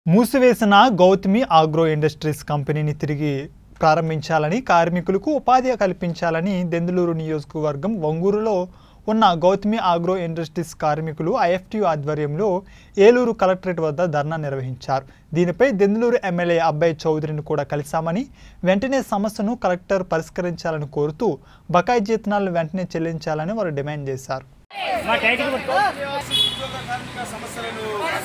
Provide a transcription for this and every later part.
మూసివేసిన Gautami agro industries కంపెనీని తిరిగి ప్రారంభించాలని కార్మికులకు ఉపాధి కల్పించాలని దెందులూరు నియోజకవర్గం వంగూరులో ఉన్న గౌతమి ఆగ్రో ఇండస్ట్రీస్ కార్మికులు ఐఎఫ్టియు ఆధ్వర్యంలో ఏలూరు కలెక్టరేట్ వద్ద ధర్నా నిర్వహించారు దీనిపై దెందులూరు ఎమ్మెల్యే అబ్బాయి చౌదరిని కూడా కలిశామని వెంటనే సమస్యను కలెక్టర్ పరిష్కరించాలని కోరుతూ బకాయి జీతనాలను వెంటనే చెల్లించాలని వారు డిమాండ్ చేశారు మా టైటిల్ కొట్టు ఉద్యోగ కార్మిక సమస్యలను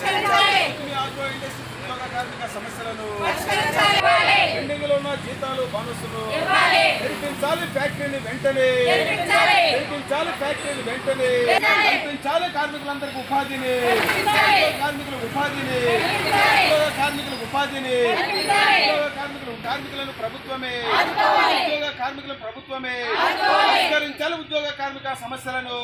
భూమి ఆగ్రో ఇండస్ట్రీ ఉద్యోగ కార్మిక సమస్యలను పెండింగ్ లో ఉన్న జీతాలు బోనసులు తెరిపించాలి ఫ్యాక్టరీని వెంటనే తెరిపించాలి ఫ్యాక్టరీని వెంటనే కల్పించాలి కార్మికులందరికీ ఉపాధిని ఉద్యోగ కార్మికులకు ఉపాధిని ఉద్యోగ కార్మికులకు ఉపాధిని ఉద్యోగ కార్మికులు కార్మికులను ప్రభుత్వమే ఉద్యోగ కార్మికుల ప్రభుత్వమే పరిష్కరించాలి ఉద్యోగ కార్మిక సమస్యలను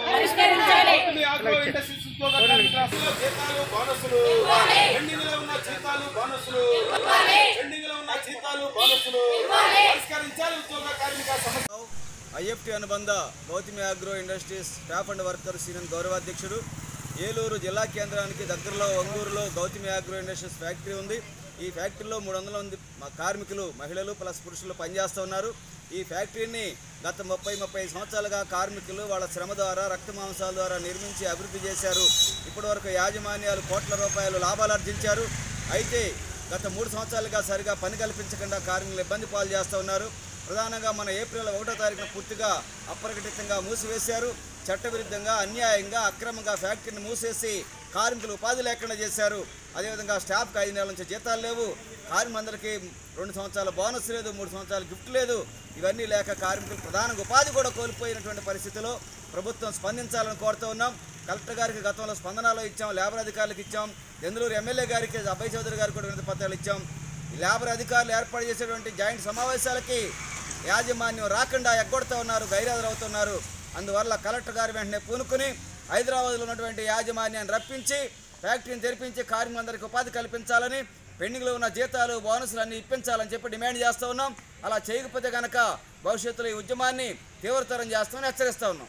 కంపెనీ ఆగ్రో ఇండస్ట్రీస్ ఉద్యోగ కార్మికుల జీతాలు బోనసులు పెండింగ్ లో ఉన్న జీతాలు బోనసులు పెండింగ్ లో ఉన్న జీతాలు బోనసులు పరిష్కరించాలి ఉద్యోగ కార్మిక సమస్య ఐఎఫ్టి అనుబంధ Gautami agro industries staff and workers union గౌరవాధ్యక్షుడు ఏలూరు జిల్లా కేంద్రానికి దగ్గరలో ఒంగూరులో గౌతమి అగ్రో ఇండస్ట్రీస్ ఫ్యాక్టరీ ఉంది ఈ ఫ్యాక్టరీలో మూడు వందల మంది మా కార్మికులు మహిళలు ప్లస్ పురుషులు పనిచేస్తూ ఉన్నారు ఈ ఫ్యాక్టరీని గత ముప్పై ముప్పై సంవత్సరాలుగా కార్మికులు వాళ్ళ శ్రమ ద్వారా రక్త మాంసాల ద్వారా నిర్మించి అభివృద్ధి చేశారు ఇప్పటివరకు యాజమాన్యాలు కోట్ల రూపాయలు లాభాలు ఆర్జించారు అయితే గత మూడు సంవత్సరాలుగా సరిగా పని కల్పించకుండా కార్మికులు ఇబ్బంది పాలు చేస్తూ ఉన్నారు ప్రధానంగా మన ఏప్రిల్ ఒకటో తారీఖున పూర్తిగా అప్రకటితంగా మూసివేశారు చట్టవిరుద్ధంగా అన్యాయంగా అక్రమంగా ఫ్యాక్టరీని మూసేసి కార్మికులు ఉపాధి లేకుండా చేశారు అదేవిధంగా స్టాఫ్కి ఐదు నెలల నుంచి జీతాలు లేవు కార్మికులందరికీ రెండు సంవత్సరాల బోనస్ లేదు మూడు సంవత్సరాల గిఫ్ట్ లేదు ఇవన్నీ లేక కార్మికులు ప్రధానంగా ఉపాధి కూడా కోల్పోయినటువంటి పరిస్థితిలో ప్రభుత్వం స్పందించాలని కోరుతూ ఉన్నాం కలెక్టర్ గారికి గతంలో స్పందనలో ఇచ్చాం లేబర్ అధికారులకు ఇచ్చాం దెందులూరు ఎమ్మెల్యే గారికి అభయ్ చౌదరి గారికి కూడా వినతి పత్రాలు ఇచ్చాం ఈ లేబర్ అధికారులు ఏర్పాటు చేసేటువంటి జాయింట్ సమావేశాలకి యాజమాన్యం రాకుండా ఎగ్గొడుతూ ఉన్నారు గైరాజరవుతున్నారు అందువల్ల కలెక్టర్ గారు వెంటనే పూనుకుని హైదరాబాద్లో ఉన్నటువంటి యాజమాన్యాన్ని రప్పించి ఫ్యాక్టరీని తెరిపించి కార్మికులందరికీ ఉపాధి కల్పించాలని పెండింగ్లో ఉన్న జీతాలు బోనసులు అన్ని ఇప్పించాలని చెప్పి డిమాండ్ చేస్తూ ఉన్నాం అలా చేయకపోతే కనుక భవిష్యత్తులో ఈ ఉద్యమాన్ని తీవ్రతరం చేస్తామని హెచ్చరిస్తూ ఉన్నాం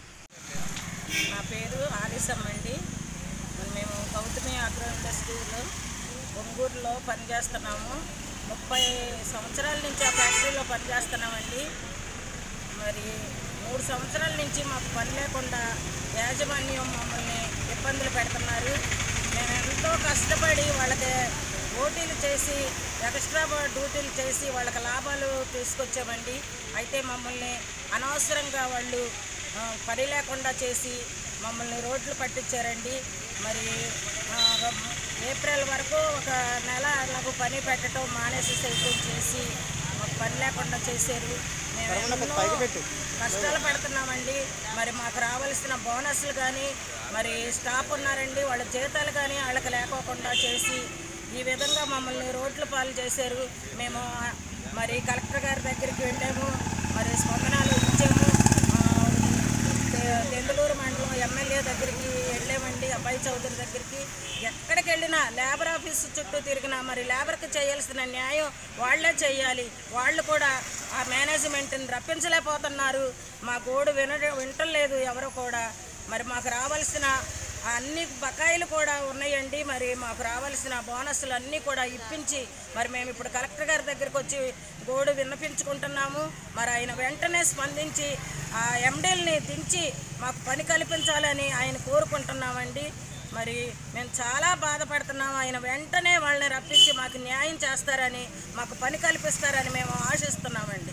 నా పేరు ఆలిసమ్మ అండి మరి మేము గౌతమి అగ్రో ఇండస్ట్రీలో ఒంగూరులో పనిచేస్తున్నాము ముప్పై సంవత్సరాల నుంచి ఆ ఫ్యాక్టరీలో పనిచేస్తున్నామండి మరి మూడు సంవత్సరాల నుంచి మాకు పని లేకుండా యాజమాన్యం మమ్మల్ని ఇబ్బందులు పెడుతున్నారు మేము ఎంతో కష్టపడి వాళ్ళకి ఓటీలు చేసి ఎక్స్ట్రా డ్యూటీలు చేసి వాళ్ళకి లాభాలు తీసుకొచ్చామండి అయితే మమ్మల్ని అనవసరంగా వాళ్ళు ఆ, పని లేకుండా చేసి మమ్మల్ని రోడ్లు పట్టించారండి మరి ఆ, ఏప్రిల్ వరకు ఒక నెల నాకు పని పెట్టడం మానేసి చేయటం చేసి మాకు పని లేకుండా చేశారు మేము ఎన్నో కష్టాలు పడుతున్నామండి మరి మాకు రావాల్సిన బోనస్లు కానీ మరి స్టాఫ్ ఉన్నారండి వాళ్ళ జీతాలు కానీ వాళ్ళకి లేకోకుండా చేసి ఈ విధంగా మమ్మల్ని రోడ్ల పాలు చేశారు మేము ఆ, మరి కలెక్టర్ గారి దగ్గరికి వెళ్ళాము మరి స్పందనాలు ఇచ్చాము ఆ, దె- దెందులూరు మండలం ఎమ్మెల్యే దగ్గరికి వెళ్ళామండి అబ్బాయి చౌదరి దగ్గరికి ఎక్కడికి వెళ్ళినా లేబర్ ఆఫీస్ చుట్టూ తిరిగినా మరి లేబర్కి చేయాల్సిన న్యాయం వాళ్ళే చేయాలి వాళ్ళు కూడా ఆ మేనేజ్మెంట్ని రప్పించలేకపోతున్నారు మా గోడు విన వింటలేదు ఎవరు కూడా మరి మాకు రావాల్సిన అన్ని బకాయిలు కూడా ఉన్నాయండి మరి మాకు రావాల్సిన బోనస్లు అన్నీ కూడా ఇప్పించి మరి మేము ఇప్పుడు కలెక్టర్ గారి దగ్గరికి వచ్చి గోడు విన్నపించుకుంటున్నాము మరి ఆయన వెంటనే స్పందించి ఆ ఎండీల్ని దించి మాకు పని కల్పించాలని ఆయన కోరుకుంటున్నామండి మరి మేము చాలా బాధపడుతున్నాము ఆయన వెంటనే వాళ్ళని రప్పించి మాకు న్యాయం చేస్తారని మాకు పని కల్పిస్తారని మేము ఆశిస్తున్నామండి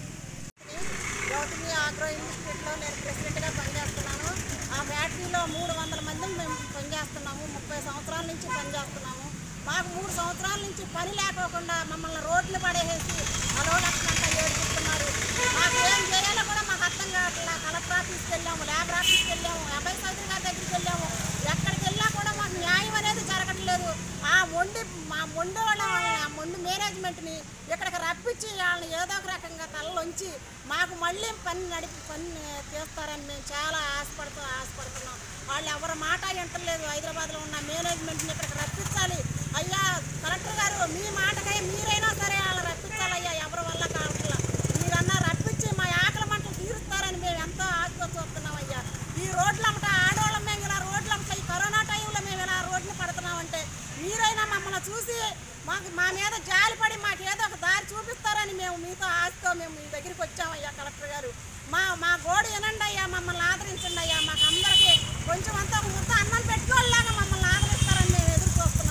గౌతమి ఆగ్రో ఇన్స్టిట్యూట్లో నేను ప్రెసిడెంట్గా పనిచేస్తున్నాను ఆ ఫ్యాక్టరీలో మూడు వందల మంది మేము పనిచేస్తున్నాము ముప్పై సంవత్సరాల నుంచి పనిచేస్తున్నాము మాకు మూడు సంవత్సరాల నుంచి పని లేకోకుండా మమ్మల్ని రోడ్లు పడేసేసి అలో లక్షలంతా ఏడుపుతున్నారు మాకు ఏం చేయాలో కూడా మాకు అర్థం కావట్లా కలెక్టర్ ఆఫీస్కి వెళ్ళాము లేబర్ ఆఫీస్కి వెళ్ళాము అభయ్ చౌదరి గారి దగ్గరికి వెళ్ళాము ఎక్కడికి వెళ్ళా కూడా మాకు న్యాయం అనేది జరగట్లేదు ఆ మొండి మా మొండి వాళ్ళ ఆ మొండి మేనేజ్మెంట్ని ఇక్కడికి రప్పించి వాళ్ళని ఏదో ఒక రకంగా తలలోంచి మాకు మళ్ళీ పని నడిపి పని తీస్తారని మేము చాలా ఆశపడుతూ ఆశపడుతున్నాం వాళ్ళు ఎవరి మాట వింటలేదు హైదరాబాద్లో ఉన్న మేనేజ్మెంట్ని ఇక్కడికి రప్పించాలి అయ్యా కలెక్టర్ గారు మీ మాటకై మీరైనా సరే వాళ్ళు రప్పించాలి అయ్యా ఎవరి వల్ల కావట్లా మీరన్నా రప్పించి మా ఆకలి మంటలు తీరుస్తారని మేము ఎంతో ఆశతో చూస్తున్నాం అయ్యా ఈ రోడ్లమ్మట ఆడవాళ్ళం మేము ఇలా రోడ్లమ్మట ఈ కరోనా టైంలో మేము ఇలా రోడ్లు పడుతున్నామంటే మీరైనా మమ్మల్ని చూసి మాకు మా మీద జాలిపడి మాకు ఏదో ఒక దారి చూపిస్తారని మేము మీతో ఆశతో మేము మీ దగ్గరికి వచ్చామయ్యా కలెక్టర్ గారు మా మా గోడు వినండి అయ్యా మమ్మల్ని ఆదరించండి అయ్యా మాకు అందరికీ కొంచెం అంతా ముద్ద అన్నం పెట్టుకోలేక